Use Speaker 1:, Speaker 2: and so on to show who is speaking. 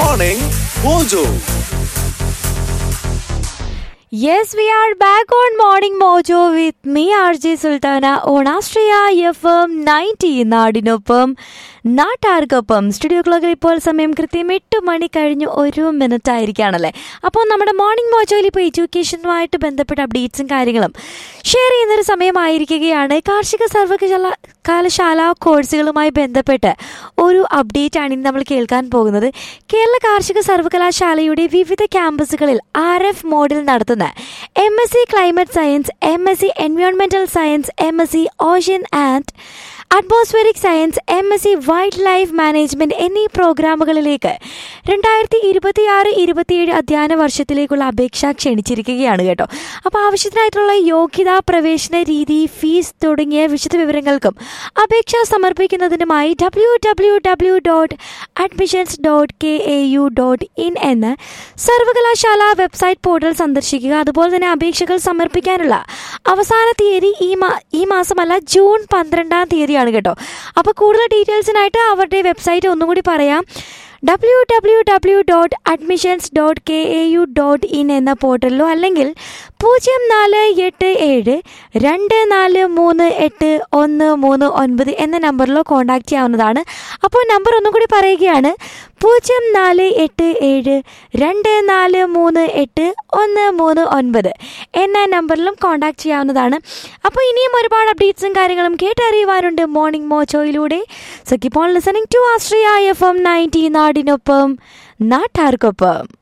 Speaker 1: Morning Mojo.
Speaker 2: Yes, we are back on Morning Mojo with me, RJ Sultana, on Astria FM 90 നാടിനൊപ്പം നാട്ടാർക്കൊപ്പം studio ക്ലോക്കിൽ ഇപ്പോൾ സമയം കൃത്യം എട്ട് മണി കഴിഞ്ഞ് ഒരു മിനിറ്റ് ആയിരിക്കുകയാണല്ലേ അപ്പോൾ നമ്മുടെ മോർണിംഗ് മോജോയിൽ ഇപ്പോൾ എഡ്യൂക്കേഷനുമായിട്ട് ബന്ധപ്പെട്ട അപ്ഡേറ്റ്സും കാര്യങ്ങളും ഷെയർ ചെയ്യുന്നൊരു സമയമായിരിക്കുകയാണ് കാർഷിക സർവകലാ കാലശാല കോഴ്സുകളുമായി ബന്ധപ്പെട്ട് ഒരു അപ്ഡേറ്റ് ആണ് ഇന്ന് നമ്മൾ കേൾക്കാൻ പോകുന്നത് കേരള കാർഷിക സർവകലാശാലയുടെ വിവിധ ക്യാമ്പസുകളിൽ ആർ എഫ് മോഡിൽ നടത്തുന്ന M S C climate science M S C എൻവയോൺമെന്റൽ science M S C ocean and atmospheric science M S C wildlife management എന്നീ പ്രോഗ്രാമുകളിലേക്ക് രണ്ടായിരത്തി ഇരുപത്തിയാറ് ഇരുപത്തിയേഴ് അധ്യയന വർഷത്തിലേക്കുള്ള അപേക്ഷ ക്ഷണിച്ചിരിക്കുകയാണ് കേട്ടോ അപ്പോൾ ആവശ്യത്തിനായിട്ടുള്ള യോഗ്യതാ പ്രവേശന രീതി ഫീസ് തുടങ്ങിയ വിശദവിവരങ്ങൾക്കും അപേക്ഷ സമർപ്പിക്കുന്നതിനുമായി W W W dot admissions dot K A U dot in എന്ന സർവകലാശാല വെബ്സൈറ്റ് പോർട്ടൽ സന്ദർശിക്കുക അതുപോലെ തന്നെ അപേക്ഷകൾ സമർപ്പിക്കാനുള്ള അവസാന തീയതി ഈ മാ ഈ മാസമല്ല ജൂൺ പന്ത്രണ്ടാം തീയതിയാണ് കേട്ടോ അപ്പോൾ കൂടുതൽ ഡീറ്റെയിൽസിനായിട്ട് അവരുടെ വെബ്സൈറ്റ് ഒന്നും കൂടി പറയാം W W W dot admissions dot K A U dot in എന്ന പോർട്ടലിലോ അല്ലെങ്കിൽ പൂജ്യം നാല് എട്ട് ഏഴ് രണ്ട് നാല് മൂന്ന് എട്ട് ഒന്ന് മൂന്ന് ഒൻപത് എന്ന നമ്പറിലോ കോൺടാക്ട് ചെയ്യാവുന്നതാണ് അപ്പോൾ നമ്പർ ഒന്നും കൂടി പറയുകയാണ് പൂജ്യം നാല് എട്ട് ഏഴ് രണ്ട് നാല് മൂന്ന് എട്ട് ഒന്ന് മൂന്ന് ഒൻപത് എന്ന നമ്പറിലും കോൺടാക്ട് ചെയ്യാവുന്നതാണ് അപ്പോൾ ഇനിയും ഒരുപാട് അപ്ഡേറ്റ്സും കാര്യങ്ങളും കേട്ടറിയുവാനുണ്ട് മോർണിംഗ് മോച്ചോയിലൂടെ so keep on listening to ആസ്ട്രിയ എഫ് എം നയൻറ്റി നാടിനൊപ്പം നാട്ടാർക്കൊപ്പം